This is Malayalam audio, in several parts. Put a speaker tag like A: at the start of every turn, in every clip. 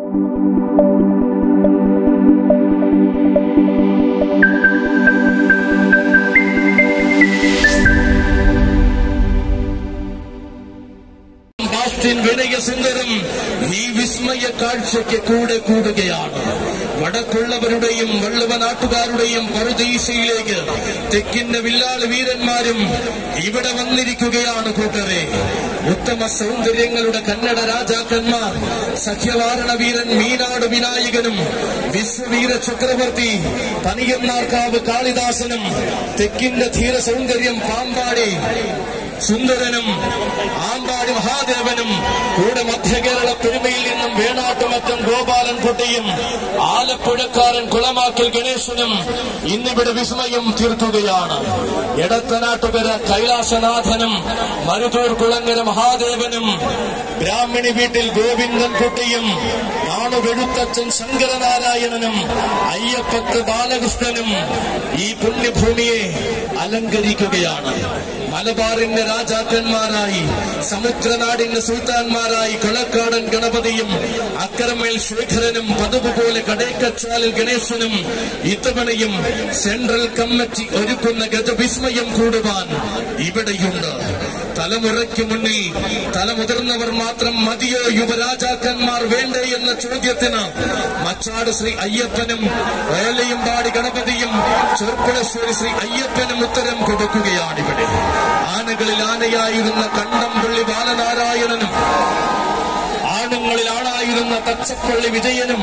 A: ബാസ്റ്റിൻ വിനയസുന്ദരം ഈ വിസ്മയ കാഴ്ചയ്ക്ക് കൂടെ കൂടുകയാണ് വടക്കുള്ളവരുടെയും വള്ളുവ നാട്ടുകാരുടെയും പറുദീസയിലേക്ക് തെക്കിന്റെ വില്ലാളി വീരന്മാരും ഇവിടെ വന്നിരിക്കുകയാണ് കൂട്ടരെ ഉത്തമ സൗന്ദര്യങ്ങളുടെ കന്നഡ രാജാക്കന്മാർ സഖ്യവാരണ വീരൻ മീനാട് വിനായകനും വിശ്വവീര ചക്രവർത്തി പനിയന്നാർക്കാവ് കാളിദാസനും തെക്കിന്റെ ധീര സൗന്ദര്യം പാമ്പാടി സുന്ദരനും ആമ്പാടി മഹാദേവനും കൂടെ മധ്യകേരള പെരുമയിൽ നിന്നും വേണാട്ടുമറ്റം ഗോപാലൻ കുട്ടിയും ആലപ്പുഴക്കാരൻ കുളമാക്കൽ ഗണേശനും ഇന്നിവിടെ വിസ്മയം തീർക്കുകയാണ് എടത്തനാട്ടുകര കൈലാസനാഥനും മരുതൂർ കുളങ്ങര മഹാദേവനും ബ്രാഹ്മണി വീട്ടിൽ ഗോവിന്ദൻ കുട്ടിയും നാണുവെഴുത്തച്ഛൻ ശങ്കരനാരായണനും അയ്യപ്പത്ത് ബാലകൃഷ്ണനും ഈ പുണ്യഭൂമിയെ അലങ്കരിക്കുകയാണ് മലബാറിന്റെ രാജാക്കന്മാരായി സമുദ്രനാടിന്റെ സുൽത്താൻമാരായി കളക്കാടൻ ഗണപതിയും അക്കരമേൽ ശേഖരനും പതിവ് പോലെ കടേക്കച്ചാലിൽ ഗണേശനും ഇത്തവണയും സെൻട്രൽ കമ്മിറ്റി ഒരുക്കുന്ന ഗജവിസ്മയം കൂടുവാൻ ഇവിടെയുണ്ട് തലമുറയ്ക്ക് മുന്നിൽ തലമുതിർന്നവർ മാത്രം മതിയോ യുവരാജാക്കന്മാർ വേണ്ടേ എന്ന ചോദ്യത്തിന് മച്ചാട് ശ്രീ അയ്യപ്പനും വേലയുംപാടി ഗണപതിയും ചെർപ്പുളശ്ശേരി ശ്രീ അയ്യപ്പനും ഉത്തരം കൊടുക്കുകയാണ് ഇവിടെ ആനകളിൽ ആനയായിരുന്ന കണ്ടംപള്ളി ബാലനാരായണനും ആണുങ്ങളിൽ ആണായിരുന്ന തച്ചപ്പള്ളി വിജയനും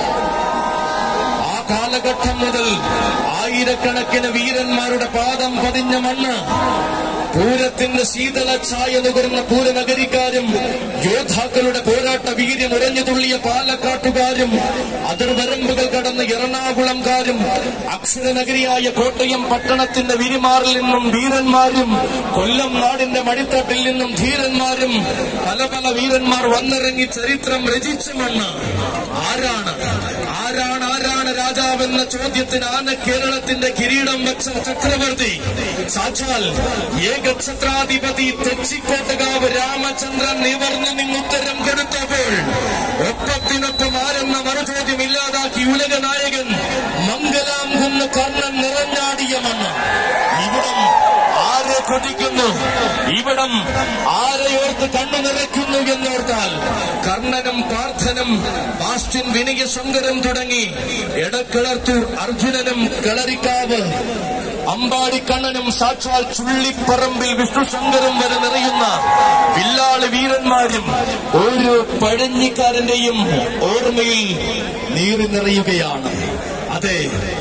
A: ആ കാലഘട്ടം മുതൽ ആയിരക്കണക്കിന് വീരന്മാരുടെ പാദം പതിഞ്ഞ മണ്ണ് പൂരത്തിന്റെ ശീതള ഛായ നുകർന്ന പൂരനഗരിക്കാരും യോദ്ധാക്കളുടെ പോരാട്ട വീര്യം ഉറഞ്ഞു തുള്ളിയ പാലക്കാട്ടുകാരും അതിർവരമ്പുകൾ കടന്ന് എറണാകുളംകാരും അക്ഷരനഗരിയായ കോട്ടയം പട്ടണത്തിന്റെ വിരിമാറിൽ നിന്നും വീരന്മാരും കൊല്ലം നാടിന്റെ മടിത്തട്ടിൽ നിന്നും ധീരന്മാരും പല പല വീരന്മാർ വന്നിറങ്ങി ചരിത്രം രചിച്ച മണ്ണ് ആരാണ് ആരാണ് ആരാണ് രാജാവെന്ന ചോദ്യത്തിന് ആന കേരളത്തിന്റെ കിരീടം വെച്ച ചക്രവർത്തി സാക്ഷാൽ ഏകഛത്രാധിപതി തെച്ചിക്കോട്ടുകാവ് രാമചന്ദ്രൻ നിവർന്നു നിന്നുത്തരം കൊടുത്തപ്പോൾ ഒപ്പത്തിനൊപ്പം ആരെന്ന മറുചോദ്യം ഇല്ലാതാക്കി ഉലക നായകൻ മംഗലാം കുന്ന് കർണൻ നിറഞ്ഞാടിയ മണ്ണ് ഇവിടം ആരെ കൊതിക്കുന്നു ഇവിടം ആരെയോർത്ത് കണ്ണു നിറയ്ക്കുന്നു എന്നോർത്താൽ കർണനും പാർത്ഥനും ബാസ്റ്റിൻ വിനയ ശങ്കരം തുടങ്ങി എടക്കിളർത്തൂർ അർജുനനും കളരിക്കാവ് അമ്പാടിക്കണ്ണനും സാക്ഷാൽ ചുള്ളിപ്പറമ്പിൽ വിഷ്ണുശങ്കരും വരെ നിറയുന്ന വില്ലാളി വീരന്മാരും ഓരോ പഴഞ്ഞിക്കാരന്റെയും ഓർമ്മയിൽ നീറി നിറയുകയാണ് അതെ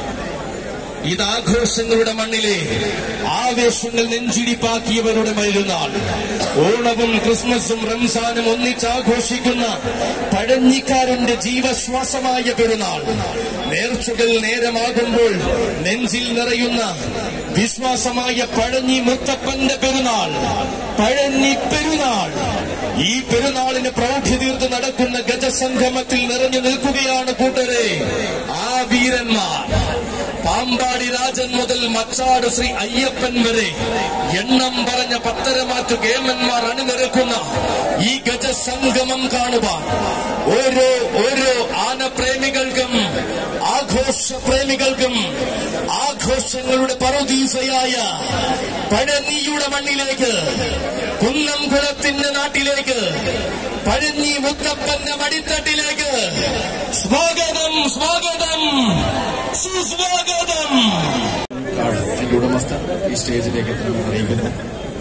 A: ഇത് ആഘോഷങ്ങളുടെ മണ്ണിലെ ആവേശങ്ങൾ നെഞ്ചിടിപ്പാക്കിയവരുടെ മരുന്നാൾ ഓണവും ക്രിസ്മസും റംസാനും ഒന്നിച്ചാഘോഷിക്കുന്ന പഴഞ്ഞിക്കാരന്റെ ജീവശ്വാസമായ പെരുന്നാൾ നേർച്ചകൾ നേരമാകുമ്പോൾ നെഞ്ചിൽ നിറയുന്ന വിശ്വാസമായ പഴഞ്ഞി മുത്തപ്പന്റെ പെരുന്നാൾ പഴഞ്ഞി പെരുന്നാൾ ഈ പെരുന്നാളിന് പ്രൗഢി തീർത്ത് നടക്കുന്ന ഗജസംഗമത്തിൽ നിറഞ്ഞു നിൽക്കുകയാണ് കൂട്ടരെ ആ വീരന്മാർ പാമ്പാടി രാജൻ മുതൽ മച്ചാട് ശ്രീ അയ്യപ്പൻ വരെ എണ്ണം പറഞ്ഞ പത്തരമാറ്റു ഗേമന്മാർ അണിനിരക്കുന്ന ഈ ഗജസംഗമം കാണുവാൻ ഓരോ ഓരോ ആനപ്രേമികൾക്കും ആഘോഷ പ്രേമികൾക്കും ആഘോഷങ്ങളുടെ പറുദീസയായ പഴനിയുടെ മണ്ണിലേക്ക് കുന്നംകുളത്തിന്റെ നാട്ടിലേക്ക് പഴഞ്ഞി മുത്തപ്പന്റെ മടിത്തട്ടിലേക്ക് സ്വാഗതം സ്വാഗതം സുസ്വാഗതം
B: കാർഡ് അതിന്റെ ഉടമസ്ഥ ഈ സ്റ്റേജിലേക്ക് എത്തണമെന്ന് അറിയിക്കുന്നു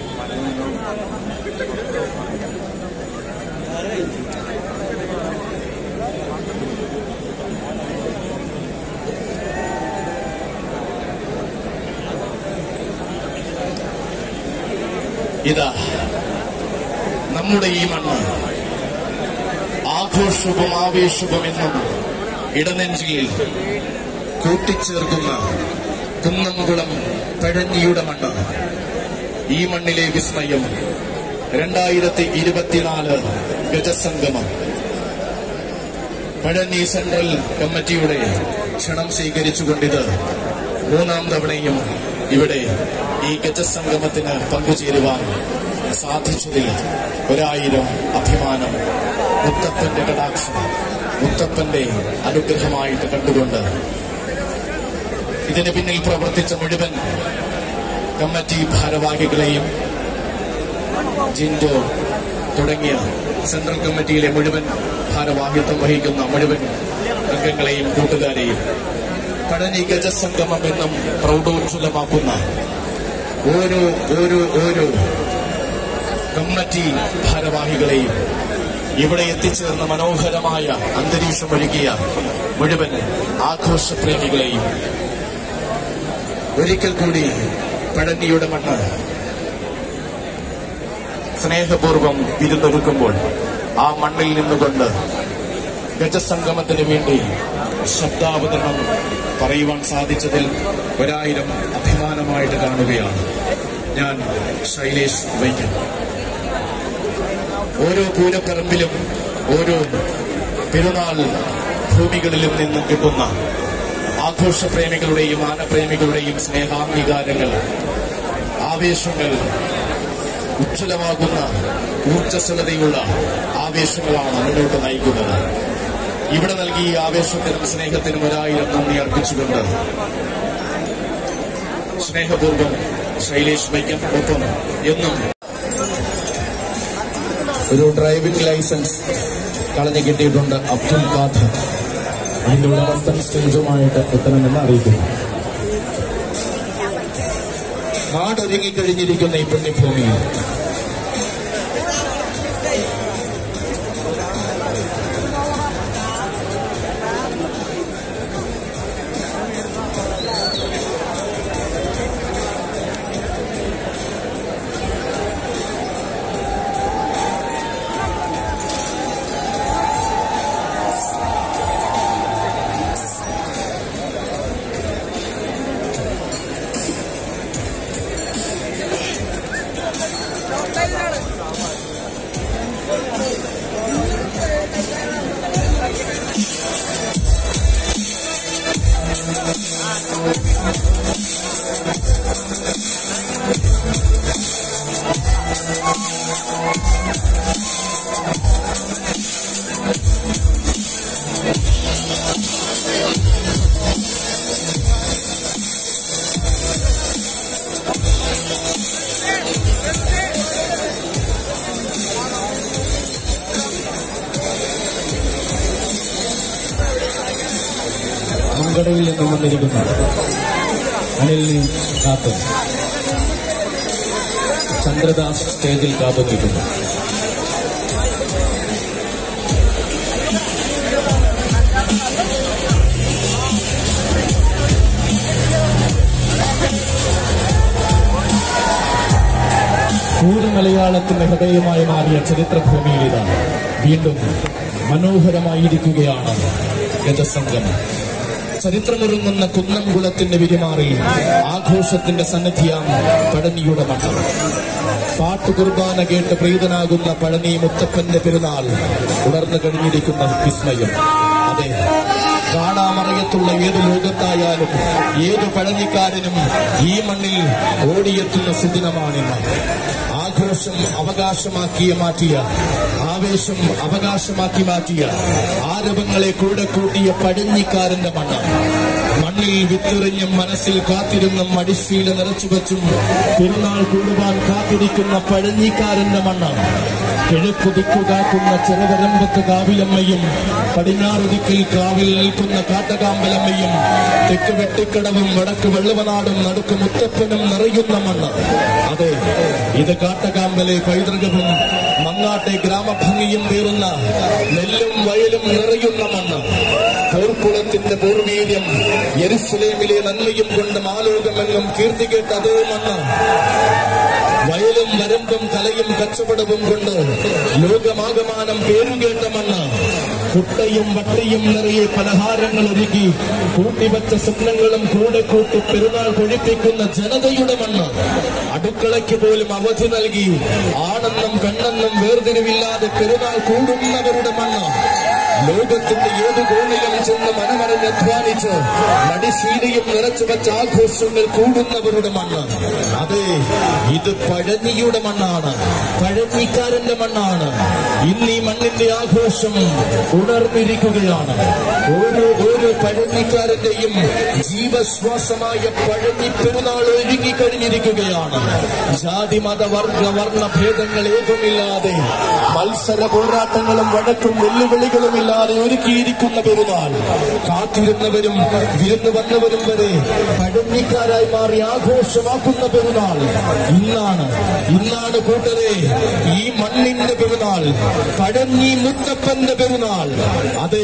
A: ഇതാ നമ്മുടെ ഈ മണ്ണ് ആഘോഷവും ആവേശവും എന്നും ഇടനെഞ്ചിൽ കൂട്ടിച്ചേർക്കുന്ന കുന്നംകുളം പഴഞ്ഞിയുടെ മണ്ണ് ഈ മണ്ണിലെ വിസ്മയം രണ്ടായിരത്തി ഇരുപത്തിനാല് ഗജസംഗമം പഴഞ്ഞി സെൻട്രൽ കമ്മിറ്റിയുടെ ക്ഷണം സ്വീകരിച്ചുകൊണ്ടിത് മൂന്നാം തവണയും ഇവിടെ ഈ ഗജസംഗമത്തിന് പങ്കുചേരുവാൻ സാധിച്ചതിൽ ഒരായിരം അഭിമാനം മുത്തപ്പന്റെ കടാക്ഷം മുത്തപ്പൻ മുത്തപ്പന്റെ അനുഗ്രഹമായിട്ട് കണ്ടുകൊണ്ട് ഇതിന് പിന്നിൽ പ്രവർത്തിച്ച മുഴുവൻ കമ്മിറ്റി ഭാരവാഹികളെയും ജിൻഡോ തുടങ്ങിയ സെൻട്രൽ കമ്മിറ്റിയിലെ മുഴുവൻ ഭാരവാഹിത്വം വഹിക്കുന്ന മുഴുവൻ അംഗങ്ങളെയും കൂട്ടുകാരെയും പഴനി ഗജസംഗമം എന്നും പ്രൗഢോജ്വലമാക്കുന്ന ഓരോ ഓരോ ഓരോ കമ്മിറ്റി ഭാരവാഹികളെയും ഇവിടെ എത്തിച്ചേർന്ന മനോഹരമായ അന്തരീക്ഷം ഒരുക്കിയ മുഴുവൻ ആഘോഷപ്രേമികളെയും ഒരിക്കൽ കൂടി പഴനിയുടെ മണ്ണ് സ്നേഹപൂർവം വിരുന്നൊരുക്കുമ്പോൾ ആ മണ്ണിൽ നിന്നുകൊണ്ട് ഗജസംഗമത്തിന് വേണ്ടി ശബ്ദാവതരണം പറയുവാൻ സാധിച്ചതിൽ ഒരായിരം അഭിമാനമായിട്ട് കാണുകയാണ് ഞാൻ ശൈലേഷ് വൈക്കം ഓരോ പൂരപ്പറമ്പിലും ഓരോ പെരുന്നാൾ ഭൂമികളിലും നിന്നും കിട്ടുന്ന ആഘോഷപ്രേമികളുടെയും ആനപ്രേമികളുടെയും സ്നേഹാംഗീകാരങ്ങൾ ആവേശങ്ങൾ ഉജ്ജ്വലമാകുന്ന ഊർജ്ജസ്വലതയുള്ള ആവേശങ്ങളാണ് മുന്നോട്ട് നയിക്കുന്നത് ഇവിടെ നൽകിയ ആവേശത്തിനും സ്നേഹത്തിനും ഒരായിരം നന്ദി അർപ്പിച്ചുകൊണ്ട് സ്നേഹപൂർവ്വം ശൈലേഷ് വൈക്കം ഒപ്പം എന്നും ഒരു ഡ്രൈവിംഗ് ലൈസൻസ് കളഞ്ഞു കിട്ടിയിട്ടുണ്ട് അബ്ദുൽ ഖാദർ അതിന്റെ ഉടമസ്ഥൻ സ്റ്റേജുമായിട്ട് എത്തണമെന്ന് അറിയിക്കുന്നു നാടൊരുങ്ങിക്കഴിഞ്ഞിരിക്കുന്ന ഈ പുണ്യഭൂമിയിൽ മങ്കടയിൽ നിന്നും വന്നിരിക്കുന്ന അനിലിനെ കാത്തു ചന്ദ്രദാസ് സ്റ്റേജിൽ കാത്തു നിൽക്കുന്നു മലയാളത്തിന്റെ ഹൃദയമായി മാറിയ ചരിത്രഭൂമിയിൽ ഇതാ വീണ്ടും മനോഹരമായിരിക്കുകയാണ് ഗജസംഗമം ചരിത്രമൊരുങ്ങുന്ന കുന്നംകുളത്തിന്റെ വിരിമാറിൽ ആഘോഷത്തിന്റെ സന്നിധിയാം പഴനിയുടെ മണ്ണ് പാട്ട് കുർബാന കേട്ട് പ്രീതനാകുന്ന പഴനി മുത്തപ്പന്റെ പെരുന്നാൾ ഉണർന്നു കഴിഞ്ഞിരിക്കുന്ന വിസ്മയം അതെ കാണാമറയത്തുള്ള ഏത് ലോകത്തായാലും ഏത് പഴനിക്കാരനും ഈ മണ്ണിൽ ഓടിയെത്തുന്ന സുദിനമാണിന്ന് ആഘോഷം അവകാശമാക്കിയ മാറ്റിയ ആവേശം അവകാശമാക്കി മാറ്റിയ ആരവങ്ങളെ കൂടെ കൂട്ടിയ പഴഞ്ഞിക്കാരന്റെ മണ്ണ് മണ്ണിൽ വിത്തെറിഞ്ഞും മനസ്സിൽ കാത്തിരുന്നും മടിശീല നിറച്ചുവച്ചും പെരുന്നാൾ കൂടുവാൻ കാത്തിരിക്കുന്ന പഴഞ്ഞിക്കാരന്റെ മണ്ണ് കിഴക്കുതിക്കു കാക്കുന്ന ചെറുവരമ്പത്ത് കാവിലമ്മയും പടിഞ്ഞാറുദിക്കിൽ കാവിൽ നിൽക്കുന്ന കാട്ടകാമ്പലമ്മയും തെക്ക് വെട്ടിക്കടവും വടക്ക് വെള്ളുവനാടും നടുക്ക് മുത്തപ്പനും നിറയുന്ന മണ്ണ് അതെ ഇത് കാട്ടകാമ്പലെ പൈതൃകവും മങ്ങാട്ടെ ഗ്രാമഭംഗിയും പേറുന്ന നെല്ലും വയലും നിറയുന്ന മണ്ണ് പോർക്കുളത്തിന്റെ പൂർവീര്യം യെരുസലേമിലെ നന്മയും കൊണ്ട് മാലോകമെങ്ങും കീർത്തി കേട്ട അതേ മണ്ണ് വയലും വരമ്പും കലയും കച്ചവടവും കൊണ്ട് ലോകമാകമാനം പേരുകേട്ട മണ്ണ് കുട്ടയും വട്ടിയും നിറയെ പലഹാരങ്ങൾ ഒരുക്കി കൂട്ടിവച്ച സ്വപ്നങ്ങളും കൂടെ കൂട്ടി പെരുന്നാൾ കൊഴിപ്പിക്കുന്ന ജനതയുടെ മണ്ണ് അടുക്കളയ്ക്ക് പോലും അവധി നൽകി ആണെന്നും പെണ്ണെന്നും വേർതിരിവില്ലാതെ പെരുന്നാൾ കൂടുന്നവരുടെ മണ്ണ് ലോകത്തിന്റെ ഏത് കോണിലും ചെന്ന് മനമറിഞ്ഞ് അധ്വാനിച്ച് മടിശീലയും നിറച്ചു വെച്ച ആഘോഷങ്ങൾ കൂടുന്നവരുടെ മണ്ണ് അതെ ഇത് പഴനിയുടെ മണ്ണാണ് പഴനിക്കാരന്റെ മണ്ണാണ് ഇന്ന് ഈ മണ്ണിന്റെ ആഘോഷം ഉണർന്നിരിക്കുകയാണ് ഓരോ ഓരോ പഴനിക്കാരന്റെയും ജീവശ്വാസമായ പഴനി പെരുന്നാൾ ഒരുങ്ങിക്കഴിഞ്ഞിരിക്കുകയാണ് ജാതി മത വർഗ വർണ്ണ ഭേദങ്ങൾ ഏതുമില്ലാതെ മത്സര പോരാട്ടങ്ങളും വഴക്കും വെല്ലുവിളികളും ഇല്ലാതെ ഒരുക്കിയിരിക്കുന്ന പെരുന്നാൾ കാത്തിരുന്നവരും വിരുന്ന് വന്നവരും വരെ പഴഞ്ഞിക്കാരായി മാറി ആഘോഷമാക്കുന്ന പെരുന്നാൾ ഇന്നാണ് ഇന്നാണ് കൂട്ടരെ ഈ മണ്ണിന്റെ പെരുന്നാൾ പഴഞ്ഞി മുത്തപ്പന്റെ പെരുന്നാൾ അതെ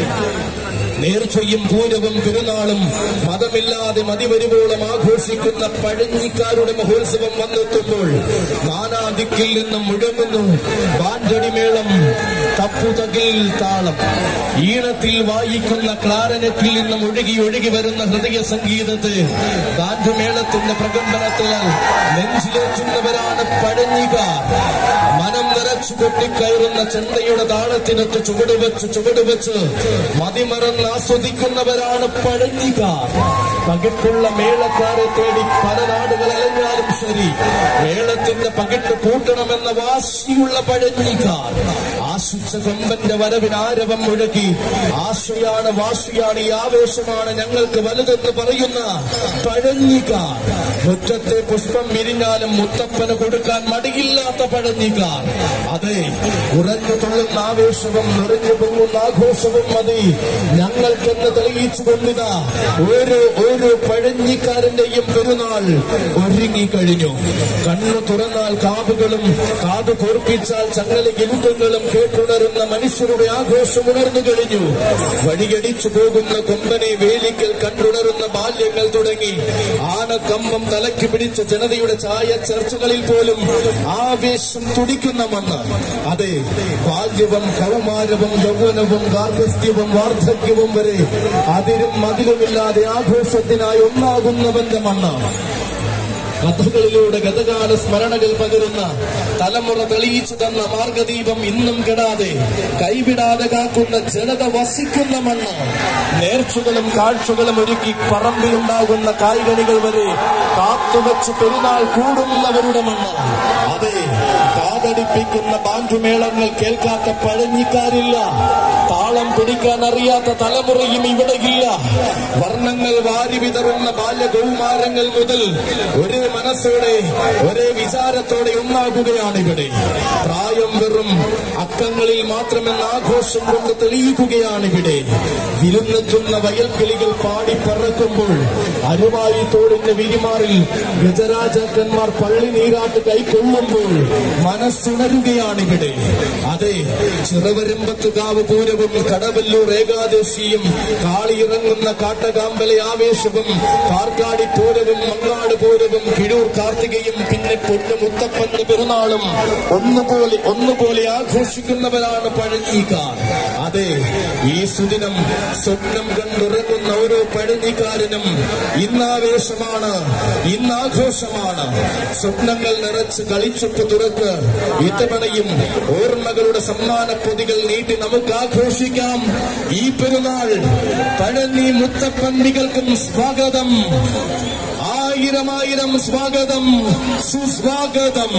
A: നേർച്ചയും പൂരവും പെരുന്നാളും മതമില്ലാതെ മതിവരുവോളം ആഘോഷിക്കുന്ന പഴഞ്ഞിക്കാരുടെ മഹോത്സവം വന്നെത്തുമ്പോൾ നാനാദിക്കിൽ നിന്നും മുഴങ്ങുന്നു ബാൻഡടിമേളം തപ്പുതകിൽ താളം ഈണത്തിൽ വായിക്കുന്ന ക്ലാരനറ്റിൽ നിന്നും ഒഴുകി ഒഴുകി വരുന്ന ഹൃദയ സംഗീതത്തെ ബാൻഡുമേളത്തിന്റെ പ്രകമ്പനത്തിൽ നെഞ്ചിലേറ്റുന്നവരാണ് പഴഞ്ഞികാർ മനം നിറച്ചു കൊട്ടിക്കയറുന്ന ചെണ്ടയുടെ താളത്തിനൊത്ത് ചുവടുവെച്ച് ചുവടുവെച്ച് മതിമറന്ന് ആസ്വദിക്കുന്നവരാണ് പഴഞ്ഞിക്കാർ പകിട്ടുള്ള മേളക്കാരെ തേടി പല നാടുകൾ അലഞ്ഞാലും ശരി മേളത്തിന്റെ പകിട്ട് കൂട്ടണമെന്ന വാശിയുള്ള പഴഞ്ഞിക്കാർ ആശിച്ച കൊമ്പന്റെ വരവിന് ആരവം മുഴക്കി ആശയാണ് വാശിയാണ് ഈ ആവേശമാണ് ഞങ്ങൾക്ക് വലുതെന്ന് പറയുന്ന പഴഞ്ഞിക്കാർ മുറ്റത്തെ പുഷ്പം വിരിഞ്ഞാലും മുത്തപ്പന് കൊടുക്കാൻ മടിയില്ലാത്ത പഴഞ്ഞിക്കാർ അതെ ഉറഞ്ഞു തുള്ളുന്ന ആവേശവും നിറഞ്ഞു പൊങ്ങുന്ന ആഘോഷവും മതി ഞങ്ങൾക്കെന്ന് തെളിയിച്ചു കൊണ്ടിതാ ഓരോ ഓരോ പഴഞ്ഞിക്കാരന്റെയും പെരുന്നാൾ ഒരുങ്ങിക്കഴിഞ്ഞു കണ്ണു തുറന്നാൽ കാവുകളും കാതു കോർപ്പിച്ചാൽ ചങ്ങല ഗിലുക്കങ്ങളും കേട്ടുണരുന്ന മനുഷ്യരുടെ ആഘോഷം ഉണർന്നു കഴിഞ്ഞു വഴിയടിച്ചു പോകുന്ന കൊമ്പനെ വേലിക്കൽ കണ്ടുണരുന്ന ബാല്യങ്ങൾ തുടങ്ങി ആനക്കമ്പം തലയ്ക്ക് പിടിച്ച ജനതയുടെ ചായ ചർച്ചകളിൽ പോലും ആവേശം തുടിക്കുന്ന മണ്ണ് അതെ ബാല്യവും കൗമാരവും യൗവനവും ഗാർഹസ്ഥ്യവും വാർദ്ധക്യവും വരെ അതിരും മതിലുമില്ലാതെ ആഘോഷത്തിനായി ഒന്നാകുന്നവന്റെ മണ്ണ് കഥകളിലൂടെ ഗതകാല സ്മരണകൾ പകരുന്ന തലമുറ തെളിയിച്ചു തന്ന മാർഗദീപം ഇന്നും കെടാതെ കൈവിടാതെ കാക്കുന്ന ജനത വസിക്കുന്ന മണ്ണ് നേർച്ചകളും കാഴ്ചകളും ഒരുക്കി പറമ്പിലുണ്ടാകുന്ന കായ്കനികൾ വരെ കാത്തുവച്ച് പെരുന്നാൾ കൂടുന്നവരുടെ മണ്ണ് അതെ കാതടിപ്പിക്കുന്ന ബാൻഡുമേളങ്ങൾ കേൾക്കാത്ത പഴഞ്ഞിക്കാരില്ല താളം പിടിക്കാൻ അറിയാത്ത തലമുറയും ഇവിടെയില്ല വർണ്ണങ്ങൾ വാരി വിതറുന്ന ബാല്യകൗമാരങ്ങൾ മുതൽ ഒരേ മനസ്സോടെ ഒരേ വിചാരത്തോടെ ഒന്നാകുകയാണ് ഇവിടെ പ്രായം വെറും അക്കങ്ങളിൽ മാത്രമെന്ന ആഘോഷം കൊണ്ട് തെളിയിക്കുകയാണ് ഇവിടെ വിരുന്നെത്തുന്ന വയൽക്കിളികൾ പാടി പറക്കുമ്പോൾ അരുവായി തോടിന്റെ വിരിമാറിൽ ഗജരാജാക്കന്മാർ പള്ളി നീരാട്ട് കൈക്കൊള്ളുമ്പോൾ മനസ്സുണരുകയാണ് ഇവിടെ അതെ ചിറവരമ്പത്തുകാവ് പൂരവും കടവല്ലൂർ ഏകാദശിയും കാളിയിറങ്ങുന്ന കാട്ടകാമ്പലെ ആവേശവും പാർക്കാടി പൂരവും മങ്ങാട് പൂരവും കിഴൂർ കാർത്തികയും പിന്നെ പൊന്നു മുത്തപ്പന്റെ പെരുന്നാളും ഒന്നുപോലെ ഒന്നുപോലെ ആഘോഷിക്കുന്നവരാണ് പഴഞ്ഞിക്കാർ അതെ ഈ സുദിനം സ്വപ്നം കണ്ടുറങ്ങുന്ന ഓരോ പഴഞ്ഞിക്കാരനും ഇന്നാവേശമാണ് ഇന്നാഘോഷമാണ് സ്വപ്നങ്ങൾ നിറച്ച് കളിച്ചൊപ്പ് തുറക്ക് ഇത്തവണയും ഓർമ്മകളുടെ സമ്മാന പൊതികൾ നീട്ടി നമുക്ക് ആഘോഷിക്കാം ഈ പെരുന്നാൾ പഴഞ്ഞി മുത്തപ്പന്നികൾക്കും സ്വാഗതം ആയിരം ആയിരം സ്വാഗതം സുസ്വാഗതം